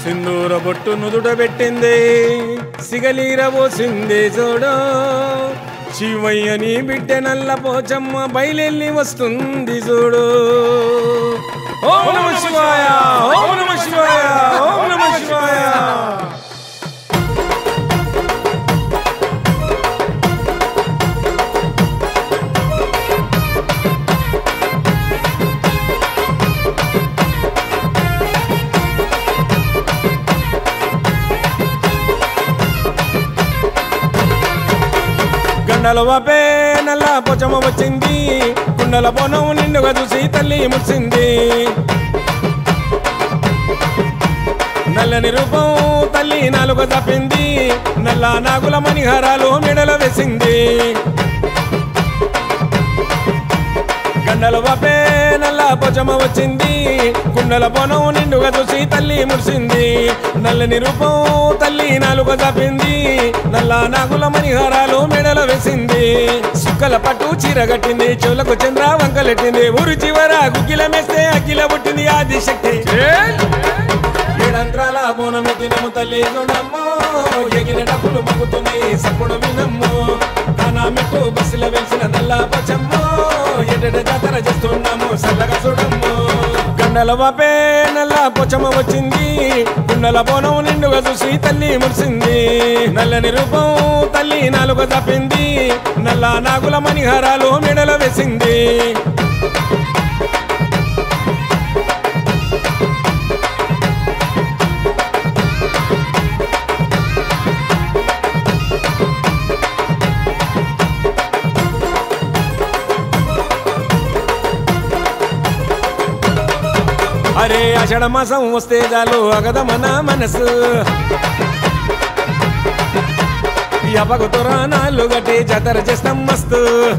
సింధూర బొట్టు నుదుట పెట్టింది సిగలీర పోసింది చూడు శివయ్యని బిడ్డ నల్ల పోచమ్మ బయలెల్లి వస్తుంది చూడు ఓం నమ శివాయ ఓం నమ శివాయ ఓం నమ శివాయ గండల వాపే నల్ల పొచమ వచ్చింది కుండల పొనం నిండుగా చూసి తల్లి ముడిసింది నల్లని రూపం తల్లి నాలుగు తప్పింది నల్ల నాగుల మణిహారాలు మెడలో వేసింది గండల వాపే నల్ల పొచమ వచ్చింది కుండల పొనం నిండుగా చూసి తల్లి మురిసింది నల్లని రూపం తల్లి నాలుగు తప్పింది నల్ల నాగుల మణిహారాలు మెడలో వేసింది సుక్కల పట్టు చీర కట్టింది చెవులకు చంద్ర వంకలెట్టింది ఊరు చివర గుగ్గిల మేస్తే అగ్గిల పుట్టింది ఆదిశక్తి ఏడంత్రాల బోనము తినము తల్లి చూడమ్మో ఎగిన డబ్బులు మగ్గుతుంది సప్పుడు వినమ్ము కానా మెట్టు బస్సులో వెలిసిన నల్ల పచ్చమ్మో ఎడట జాతర చేస్తున్నాము సల్లగా చూడమ్ము గండల వాపే నల్ల పొచ్చమ్మ వచ్చింది గుండెల బోనం నిండుగా చూసి తల్లి మురిసింది నల్లని రూపం తల్లి నాలుగు తప్పింది నల్ల నాగుల మణిహారాలు మెడలో వేసింది అరే అషాఢ మాసం వస్తే చాలు అగద మన మనసు యపకు తురాణాలు గట్టి జాతర చేస్తాం మస్తు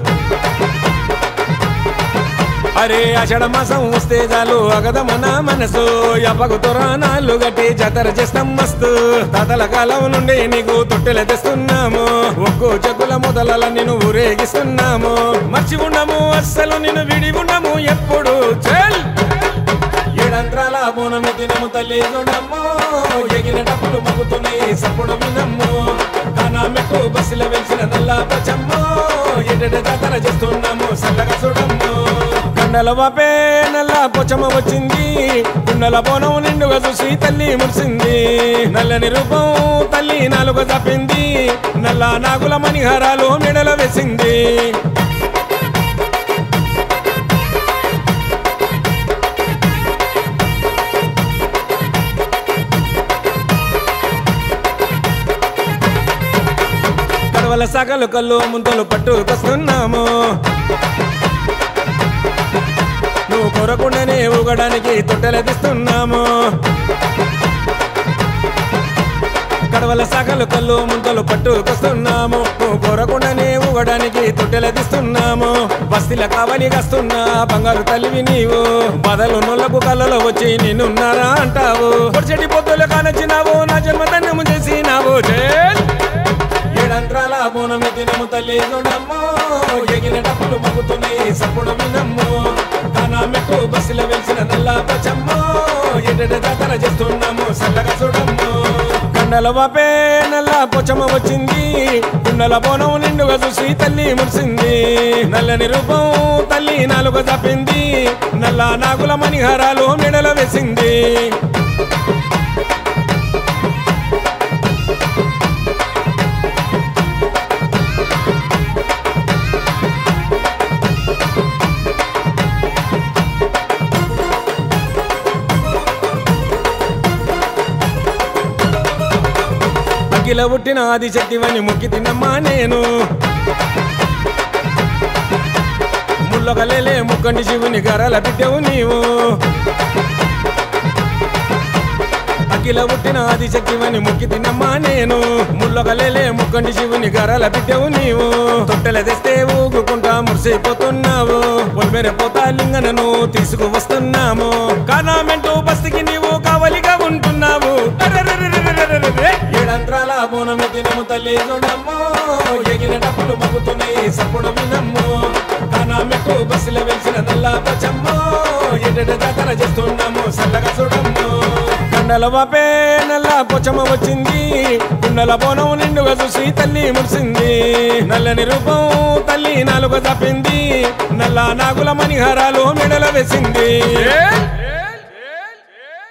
అరే అషాఢ మాసం వస్తే చాలు అగద మన మనసు యపకు తురాణాలు గట్టి జాతర చేస్తాం మస్తు తాతల కాలం నుండి నీకు తొట్టెల తెస్తున్నాము ఒక్కో చెక్కుల మొదల నిన్ను ఊరేగిస్తున్నాము మర్చి ఉండము అస్సలు నిన్ను విడి ఉండము ఎప్పుడు చెల్ ఏడంత్రాల బోనము తినము తల్లి చూడమ్ము ఎగిన డప్పులు మగుతున్నాయి సప్పుడు వినమ్ము కానా మెట్టు బస్సులో వెలిసిన నల్ల పచ్చమ్ము ఎడట జాతర చేస్తున్నాము సల్లగా చూడమ్ము కండల వాపే నల్ల పొచ్చమ్మ వచ్చింది కుండల బోనం నిండుగా చూసి తల్లి మురిసింది నల్లని రూపం తల్లి నాలుగు తప్పింది నల్ల నాగుల మణిహారాలు మెడలో వేసింది కడవల సగలు కళ్ళు ముంతలు పట్టుకొస్తున్నాము నువ్వు కొరకుండానే ఊగడానికి తొట్టెలదిస్తున్నాము కడవల సగలు కళ్ళు ముంతలు పట్టుకొస్తున్నాము నువ్వు కొరకుండానే ఊగడానికి తొట్టెలదిస్తున్నాము బస్తీల కావలి వస్తున్నా బంగారు తల్లివి నీవు బదలు నొల్లకు కళ్ళలో వచ్చి నిన్నున్నారా అంటావు పొడిచెటి పొద్దులు కానొచ్చినావు నా జన్మ ధన్యము చేసినావు జేల్ ఏడంత్రాల బోనము తినము తల్లి చూడమ్ము ఎగిన డప్పులు మగ్గుతున్నాయి సప్పుడు వినమ్ము కానా మెట్టు బస్సులో వెలిసిన నల్ల పచ్చమ్ము ఎడట జాతర చేస్తున్నాము సల్లగా చూడమ్ము కండల వాపే నల్ల పొచ్చమ్మ వచ్చింది కుండల బోనం నిండుగా చూసి తల్లి మురిసింది నల్లని రూపం తల్లి నాలుగు తప్పింది నల్ల నాగుల మణిహారాలు మెడలో వేసింది అఖిల పుట్టిన ఆది శక్తివని మొక్కి తిన్నమ్మా నేను ముల్లొకలేలే ముక్కండి శివుని గరల బిడ్డవు నీవు అఖిల పుట్టిన ఆది శక్తివని మొక్కి తిన్నమ్మా నేను ముల్లొకలేలే ముక్కండి శివుని గరల బిడ్డవు నీవు తొట్టెల తెస్తే ఊగుకుంటా మురిసిపోతున్నావు పొలిమెరపోతా లింగనను తీసుకువస్తున్నాము కానామెంటూ బస్తికి నీవు కావలిగా ఉంటున్నావు అరెరెరెరెరెరెరెరె. ఏడంత్రాల బోనము తినము తల్లి చూడమ్ము ఎగిన డప్పులు మగ్గుతున్నాయి సప్పుడు వినమ్ము కానా మెట్టు బస్సులో వెలిసిన నల్ల పచ్చమ్ము ఎడట జాతర చేస్తున్నాము సల్లగా చూడమ్ము కొండల వాపే నల్ల పొచ్చమ్మ వచ్చింది కుండల బోనం నిండుగా చూసి తల్లి మురిసింది నల్లని రూపం తల్లి నాలుగు తప్పింది నల్ల నాగుల మణిహారాలు మెడల వేసింది